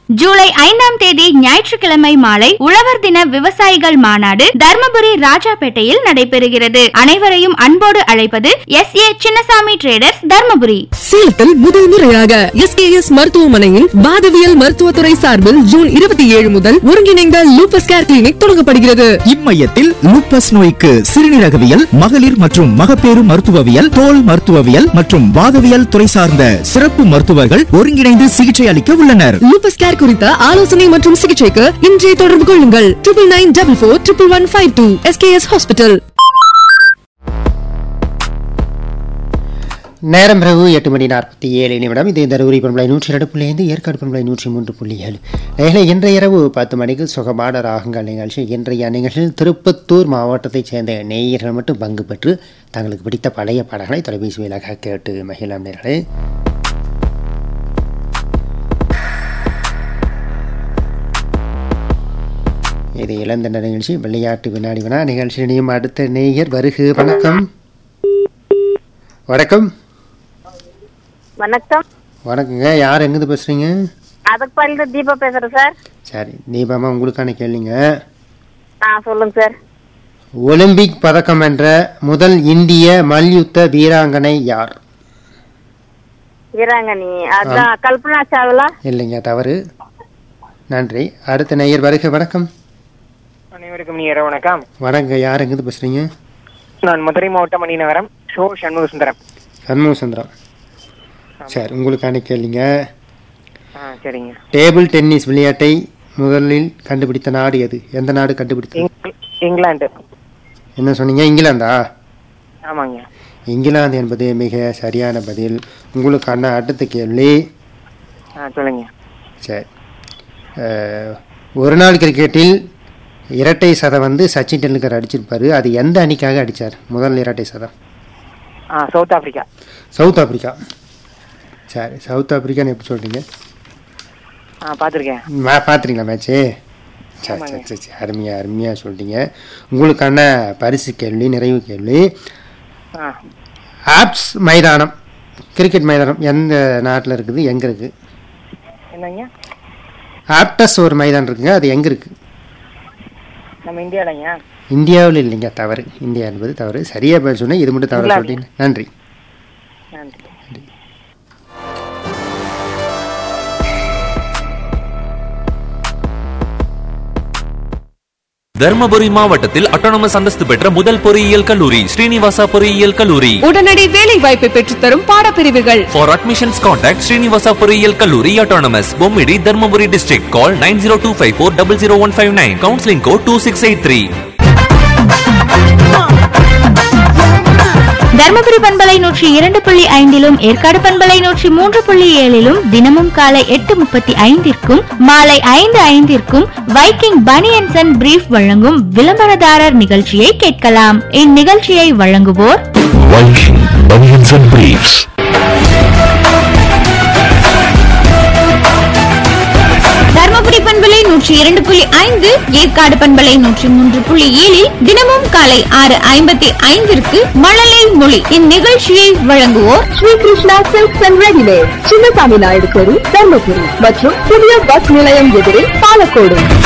ஜூலை ஐந்தாம் தேதி ஞாயிற்றுக்கிழமை மாலை உழவர் தின விவசாயிகள் மாநாடு தர்மபுரி ராஜாபேட்டையில் நடைபெறுகிறது அனைவரையும் அன்போடு அழைப்பது S A Chinnasamy traders Dharmapuri சேலத்தில் முதல் முறையாக எஸ்கேஎஸ் மருத்துவமனையில் வாதவியல் மருத்துவத்துறை சார்பில் ஜூன் இருபத்தி ஏழு முதல் ஒருங்கிணைந்த லூபஸ் கேர் கிளினிக் தொடங்கப்படுகிறது இம்மையத்தில் லூப்பஸ் நோய்க்கு சிறுநீரகவியல் மகளிர் மற்றும் மகப்பேறு மருத்துவவியல் தோல் மருத்துவவியல் மற்றும் வாதவியல் துறை சார்ந்த சிறப்பு மருத்துவர்கள் ஒருங்கிணைந்து சிகிச்சை அளிக்க உள்ளனர் லூபஸ் கேர் குறித்த ஆலோசனை மற்றும் சிகிச்சைக்கு இன்றே தொடர்பு கொள்ளுங்கள் triple nine double four triple one five two SKS hospital நேரம் பிறகு எட்டு மணி நாற்பத்தி ஏழு நிமிடம் இது தருமபுரி பண்பலை நூற்றி இரண்டு புள்ளி ஐந்து ஏற்காடு பண்பலை நூற்றி மூன்று புள்ளி ஏழு நேரில் இன்றைய இரவு பத்து மணிக்கு சுகமான ராகங்கள் நிகழ்ச்சி இன்றைய நிகழ்ச்சியில் திருப்பத்தூர் மாவட்டத்தைச் சேர்ந்த நேயர்கள் மட்டும் பங்கு பெற்று தங்களுக்கு பிடித்த பழைய பாடல்களை தொலைபேசி வழியாக கேட்டு மகிழாம் நேர்களே இது இளந்தண்ட நிகழ்ச்சி விளையாட்டு வினாடி வினா நிகழ்ச்சியினையும் அடுத்த நேயர் வருகு வணக்கம் வணக்கம் வணக்கம் வணக்கங்க யார் எங்கேருந்து பேசுறீங்க அதுக்கு பள்ளியில தீபா பேசுறேன் சார் சரி தீபாமா உங்களுக்கான கேள்விங்க ஆ சொல்லுங்க சார் ஒலிம்பிக் பதக்கம் வென்ற முதல் இந்திய மல்யுத்த வீராங்கனை யார் வீராங்கனி அதான் கல்பனா சாவ்லா இல்லைங்க தவறு நன்றி அடுத்த நேயர் வருக வணக்கம் அனைவருக்கும் நீ இரவு வணக்கம் வணக்கம் யார் எங்கேருந்து பேசுறீங்க நான் மதுரை மாவட்டம் மணிநகரம் ஷோ சண்முக சுந்தரம் சண்முக சுந்தரம் சரி உங்களுக்கான கேள்விங்க ஆ சரிங்க டேபிள் டென்னிஸ் விளையாட்டை முதலில் கண்டுபிடித்த நாடு எது எந்த நாடு கண்டுபிடித்தது இங்- இங்கிலாந்து என்ன சொன்னீங்க இங்கிலாந்தா ஆமாங்க இங்கிலாந்து என்பது மிக சரியான பதில் உங்களுக்கான அடுத்த கேள்வி ஆ சொல்லுங்க சரி அஹ், ஒரு நாள் கிரிக்கெட்டில் இரட்டை சதம் வந்து சச்சின் டெண்டுல்கர் அடிச்சிருப்பாரு அது எந்த அணிக்காக அடிச்சார் முதல் இரட்டை சதம் ஆ சவுத் ஆப்பிரிக்கா சவுத் ஆப்பிரிக்கா சரி சவுத் ஆப்பிரிக்கான்னு எப்படி சொல்றீங்க ஆ பார்த்துருக்கேன் மே பார்த்துறீங்களா மேட்ச்சு சரி சரி சரி சரி அருமையாக அருமையாக சொல்லிட்டீங்க உங்களுக்கான பரிசு கேள்வி நிறைவு கேள்வி ஆ ஆப்ஸ் மைதானம் கிரிக்கெட் மைதானம் எந்த நாட்டில் இருக்குது எங்கே இருக்குது என்னங்க ஆப்டஸ் ஒரு மைதானம் இருக்குங்க அது எங்கே இருக்குது நம்ம இந்தியாவிலங்க இந்தியாவில் இல்லைங்க தவறு இந்தியா என்பது தவறு சரியாக பதில் சொன்னேன் இது மட்டும் தவறு சொல்லிட்டீங்க நன்றி நன்றி தர்மபுரி மாவட்டத்தில் அட்டானமஸ் அந்தஸ்து பெற்ற முதல் பொறியியல் கல்லூரி ஸ்ரீனிவாசா பொறியியல் கல்லூரி உடனடி வேலை வாய்ப்பை பெற்றுத்தரும் பாடப்பிரிவுகள் ஃபார் அட்மிஷன்ஸ் கான்டாக்ட் ஸ்ரீனிவாசா பொறியியல் கல்லூரி autonomous Bommidi Dharmapuri district call nine zero two five four double zero one five nine counselling code two six eight three Dharmapuri பண்பலை நூற்றி இரண்டு புள்ளி ஐந்திலும் ஏற்காடு பண்பலை நூற்றி மூன்று புள்ளி ஏழிலும் தினமும் காலை எட்டு முப்பத்தி ஐந்திற்கும் மாலை ஐந்து ஐந்திற்கும் வைக்கிங் பனியன்சன் அண்ட் பிரீஃப் வழங்கும் விளம்பரதாரர் நிகழ்ச்சியை கேட்கலாம் இந்நிகழ்ச்சியை வழங்குவோர் Viking Bunions and Briefs. Dharmapuri பண்பலை நூற்றி இரண்டு புள்ளி ஐந்து ஏற்காடு பண்பலை நூற்றி மூன்று புள்ளி ஏழில் தினமும் காலை ஆறு ஐம்பத்தி ஐந்திற்கு மழலை மொழி இந்நிகழ்ச்சியை வழங்குவோர் Sri Krishna silks and readymade Chinnasamy Naidu தெரு தர்மபுரி மற்றும் புதிய பஸ் நிலையம் எதிரே பாலக்கோடு